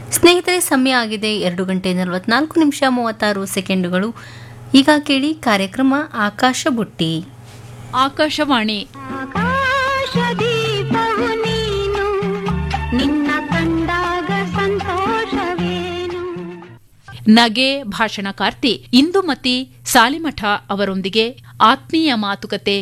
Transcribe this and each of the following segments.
ಸ್ನೇಹಿತರೆ ಸಮಯ ಆಗಿದೆ ಎರಡು ಗಂಟೆ ನಲವತ್ನಾಲ್ಕು ನಿಮಿಷ ಮೂವತ್ತಾರು ಸೆಕೆಂಡುಗಳು ಈಗ ಕೇಳಿ ಕಾರ್ಯಕ್ರಮ ಆಕಾಶ ಬುಟ್ಟಿ ಆಕಾಶವಾಣಿ ಆಕಾಶದೀಪವು ನೀನು ನಿನ್ನ ಕಂಡಾಗ ಸಂತೋಷವೇನು ನಗೆ ಭಾಷಣಕಾರ್ತಿ ಇಂದುಮತಿ ಸಾಲಿಮಠ ಅವರೊಂದಿಗೆ ಆತ್ಮೀಯ ಮಾತುಕತೆ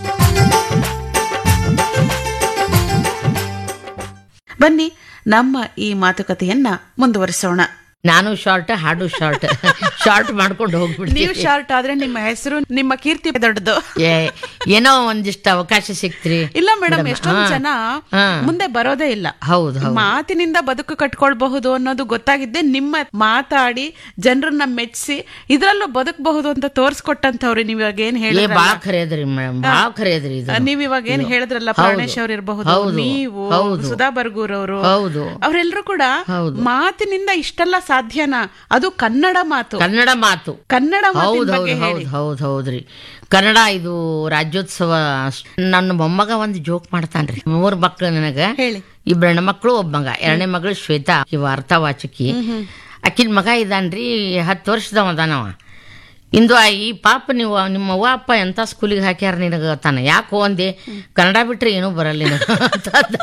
ಬನ್ನಿ ನಮ್ಮ ಈ ಮಾತುಕತೆಯನ್ನ ಮುಂದುವರಿಸೋಣ ನಾನು ಶಾರ್ಟ್ ಹಾಡು ಶಾರ್ಟ್ ಶಾರ್ಟ್ ಮಾಡ್ಕೊಂಡು ನೀವು ಹೋಗ್ಬಿಡ್ತೀವಿ ಶಾರ್ಟ್ ಆದ್ರೆ ನಿಮ್ಮ ಹೆಸರು ನಿಮ್ಮ ಕೀರ್ತಿ ದೊಡ್ಡದು ಏ, ಏನೋ ಒಂದಿಷ್ಟು ಅವಕಾಶ ಸಿಕ್ತ್ರಿ ಇಲ್ಲ ಮೇಡಮ್ ಮೇಡಮ್, ಎಷ್ಟೊಂದು ಹಾ, ಜನ ಹಾ. ಮುಂದೆ ಬರೋದೇ ಇಲ್ಲ ಹೌದು ಹೌದು ಮಾತಿನಿಂದ ಬದುಕು ಕಟ್ಕೊಳ್ಬಹುದು ಅನ್ನೋದು ಗೊತ್ತಾಗಿದ್ದೆ ನಿಮ್ಮ ಮಾತಾಡಿ ಜನರನ್ನ ಮೆಚ್ಚಿಸಿ ಇದ್ರಲ್ಲೂ ಬದುಕಬಹುದು ಅಂತ ತೋರ್ಸ್ಕೊಟ್ಟಂತವ್ರಿ ನೀವ್ ಇವಾಗ ಏನ್ ಏ ಹೇಳಿದ್ರಲ್ಲ ಬಾಳ ಖರೆ ಅದ್ರಿ ಮೇಡಮ್ ಬಾಳ ಖರೆ ಅದ್ರಿ ಇದು ನೀವ್ ಇವಾಗ ಏನ್ ಹೇಳಿದ್ರಲ್ಲ ಹೌದು. ಪ್ರಾಣೇಶ್ ಅವ್ರು ಇರಬಹುದು ಹೌದು. ನೀವು ಹೌದು. ಸುಧಾ ಬರ್ಗೂರ್ ಅವರು ಹೌದು ಅವರೆಲ್ಲರೂ ಕೂಡ ಹೌದು. ಮಾತಿನಿಂದ ಇಷ್ಟೆಲ್ಲ ಸಾಧ್ಯನಾ ಅದು ಕನ್ನಡ ಮಾತು ಕನ್ನಡ ಮಾತು ಕನ್ನಡ ಮಾತಿನ ಹೌದು ಬಗ್ಗೆ ಹೌದು ಹೇಳಿ ಹೌದು ಹೌದು ಹೌದ್ರಿ ಕನ್ನಡ ಇದು ರಾಜ್ಯೋತ್ಸವ ಅಷ್ಟ್- ನನ್ನ ಮೊಮ್ಮಗ ಒಂದು ಜೋಕ್ ಮಾಡ್ತಾನ್ರಿ ಮೂರ್ ಮಕ್ಳು ನನಗ ಹೇಳಿ ಇಬ್ಬರು ಹೆಣ್ಣು ಮಕ್ಕಳು ಒಬ್ಬ ಮಗ ಎರಡನೇ ಮಗಳು ಶ್ವೇತಾ ಇವ ಅರ್ಥವಾಚಕಿ ಆಕಿನ ಮಗ ಇದಾನ್ರಿ ಹತ್ತು ವರ್ಷದವ ಅದಾನವ ಇಂದು ಆ ಈ ಪಾಪ ನೀವು ನಿಮ್ಮ ಅವ್ವ ಅಪ್ಪ ಎಂತ ಸ್ಕೂಲಿಗೆ ಹಾಕ್ಯಾರ ನಿನಗ ತಾನ ಯಾಕೋ ಅಂದೆ ಕನ್ನಡ ಬಿಟ್ರೆ ಏನೂ ಬರಲ್ಲ ನಿನಗ ಅಂತ ಅಂದ.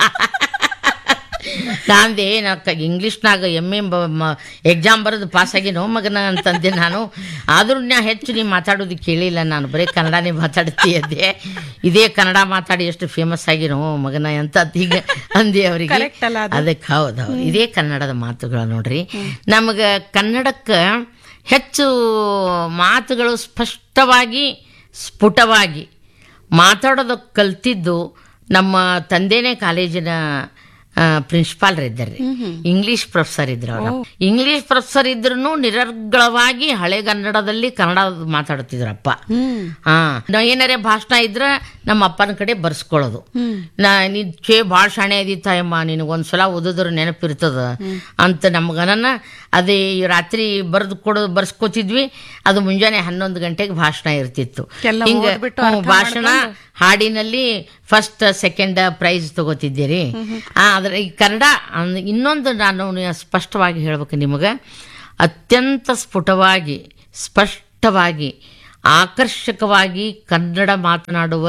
ನಾಂದೆ ನಾ ಇಂಗ್ಲೀಷ್ನಾಗ ಎಮ್ ಎ ಎಕ್ಸಾಮ್ ಬರೆದು ಪಾಸ್ ಆಗಿನೋ ಮಗನ ಅಂತಂದೆ ನಾನು ಆದ್ರೂ ನಾ ಹೆಚ್ಚು ನೀ ಮಾತಾಡೋದು ಕೇಳಿಲ್ಲ ನಾನು ಬರೀ ಕನ್ನಡನೇ ಮಾತಾಡ್ತಿ ಅಂದೆ ಇದೇ ಕನ್ನಡ ಮಾತಾಡಿ ಎಷ್ಟು ಫೇಮಸ್ ಆಗಿನೋ ಮಗನ ಅಂತ ಈಗ ಅಂದೆ ಅವರಿಗೆ Correct ಅಲ್ಲ ಅದು? ಅದಕ್ಕೆ ಹೌದು ಹೌದು ಇದೇ ಕನ್ನಡದ ಮಾತುಗಳು ನೋಡ್ರಿ ನಮಗೆ ಕನ್ನಡಕ್ಕೆ ಹೆಚ್ಚು ಮಾತುಗಳು ಸ್ಪಷ್ಟವಾಗಿ ಸ್ಫುಟವಾಗಿ ಮಾತಾಡೋದು ಕಲ್ತಿದ್ದು ನಮ್ಮ ತಂದೆನೇ ಕಾಲೇಜಿನ ಪ್ರಿನ್ಸಿಪಾಲ್ರಿದ್ದಾರೆ ಇಂಗ್ಲಿಷ್ ಪ್ರೊಫೆಸರ್ ಇದ್ರು ಅವರು ಇಂಗ್ಲಿಷ್ ಪ್ರೊಫೆಸರ್ ಇದ್ರು ನಿರರ್ಗಳವಾಗಿ ಹಳೆಗನ್ನಡದಲ್ಲಿ ಕನ್ನಡ ಮಾತಾಡ್ತಿದ್ರಪ್ಪ ಹಾ ನಾವ್ ಏನಾರೇ ಭಾಷಣ ಇದ್ರ ನಮ್ಮ ಅಪ್ಪನ ಕಡೆ ಬರ್ಸ್ಕೊಳ್ಳೋದು ನಾ ನೀ ಚೇ ಭಾಳ ಶಾಣೆ ಅದಿತ್ತಾಯಮ್ಮ ನಿನಗೊಂದ್ಸಲ ಓದಿದ್ರ ನೆನಪಿರ್ತದ ಅಂತ ನಮ್ಗನ ಅದೇ ಈ ರಾತ್ರಿ ಬರೆದು ಕೊಡೋ ಬರ್ಸ್ಕೊತಿದ್ವಿ ಅದು ಮುಂಜಾನೆ ಹನ್ನೊಂದು ಗಂಟೆಗೆ ಭಾಷಣ ಇರ್ತಿತ್ತು ಎಲ್ಲ ಹಿಂಗ ಓದ್ಬಿಟ್ಟು ಹ್ಮ್, ಅರ್ಥ ಭಾಷಣ ಹಾಡಿನಲ್ಲಿ ಫಸ್ಟ್ ಸೆಕೆಂಡ್ ಪ್ರೈಸ್ ತಗೋತಿದ್ದೀರಿ ಆ, ಆದ್ರೆ ಈ ಕನ್ನಡ ಅಂದ್- ಇನ್ನೊಂದು ನಾನು ನಿ- ಸ್ಪಷ್ಟವಾಗಿ ಹೇಳ್ಬೇಕು ನಿಮಗೆ ಅತ್ಯಂತ ಸ್ಫುಟವಾಗಿ ಸ್ಪಷ್ಟವಾಗಿ ಆಕರ್ಷಕವಾಗಿ ಕನ್ನಡ ಮಾತನಾಡುವ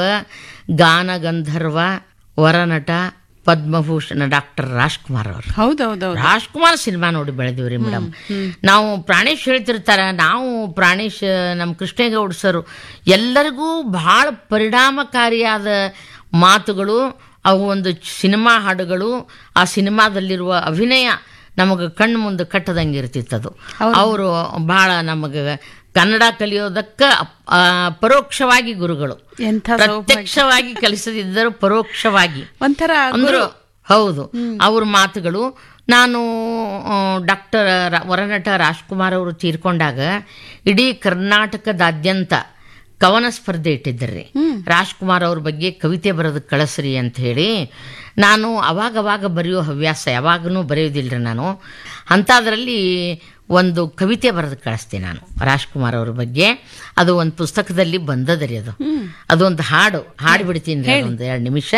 ಗಾನಗಂಧರ್ವ ವರನಟ ಪದ್ಮಭೂಷಣ ಡಾಕ್ಟರ್ ರಾಜ್ಕುಮಾರ್ ಅವರು ಹೌದೌದೌದು ರಾಜ್ಕುಮಾರ್ ಸಿನಿಮಾ ನೋಡಿ ಬೆಳೆದಿವ್ರಿ ಮೇಡಮ್ ನಾವು ಪ್ರಾಣೇಶ್ ಹೇಳ್ತಿರ್ತಾರ ನಾವು ಪ್ರಾಣೇಶ್ ನಮ್ಮ ಕೃಷ್ಣೇಗೌಡ ಸರ್ ಎಲ್ಲರಿಗೂ ಬಹಳ ಪರಿಣಾಮಕಾರಿಯಾದ ಮಾತುಗಳು ಅವು ಒಂದು ಸಿನಿಮಾ ಹಾಡುಗಳು ಆ ಸಿನಿಮಾದಲ್ಲಿರುವ ಅಭಿನಯ ನಮಗೆ ಕಣ್ಣು ಮುಂದೆ ಕಟ್ಟದಂಗೆ ಇರ್ತಿತ್ತದು ಅವರು ಬಹಳ ನಮಗೆ ಕನ್ನಡ ಕಲಿಯೋದಕ್ಕೆ ಆ, ಪರೋಕ್ಷವಾಗಿ ಗುರುಗಳು ಎಂಥ ಪ್ರತ್ಯಕ್ಷವಾಗಿ ಕಲಿಸದಿದ್ದರು ಪರೋಕ್ಷವಾಗಿ ಒಂಥರ ಅಂದ್ರು ಹೌದು ಅವ್ರ ಮಾತುಗಳು ನಾನು ಡಾಕ್ಟರ್ ವರನಟ ರಾಜ್ಕುಮಾರ್ ಅವರು ತೀರ್ಕೊಂಡಾಗ ಇಡೀ ಕರ್ನಾಟಕದಾದ್ಯಂತ ಕವನ ಸ್ಪರ್ಧೆ ಇಟ್ಟಿದ್ದರ್ರಿ ರಾಜ್ಕುಮಾರ್ ಅವ್ರ ಬಗ್ಗೆ ಕವಿತೆ ಬರೆದು ಕಳಿಸ್ರಿ ಅಂತ ಹೇಳಿ ನಾನು ಅವಾಗ ಅವಾಗ ಬರೆಯೋ ಹವ್ಯಾಸ ಯಾವಾಗನೂ ಬರೆಯೋದಿಲ್ರಿ ನಾನು ಅಂಥದ್ರಲ್ಲಿ ಒಂದು ಕವಿತೆ ಬರೆದು ಕಳಿಸ್ತೀನಿ ನಾನು ರಾಜ್ಕುಮಾರ್ ಅವ್ರ ಬಗ್ಗೆ ಅದು ಒಂದು ಪುಸ್ತಕದಲ್ಲಿ ಬಂದದರಿ ಅದು ಅದೊಂದು ಹಾಡು ಹಾಡು ಬಿಡ್ತೀನಿ ರೀ ಒಂದು ಎರಡು ನಿಮಿಷ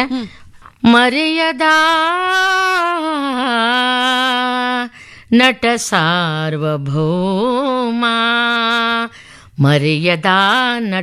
ಮರೆಯದ ನಟ ಸಾರ್ವಭೌಮ ಮರೆಯದ ನಟ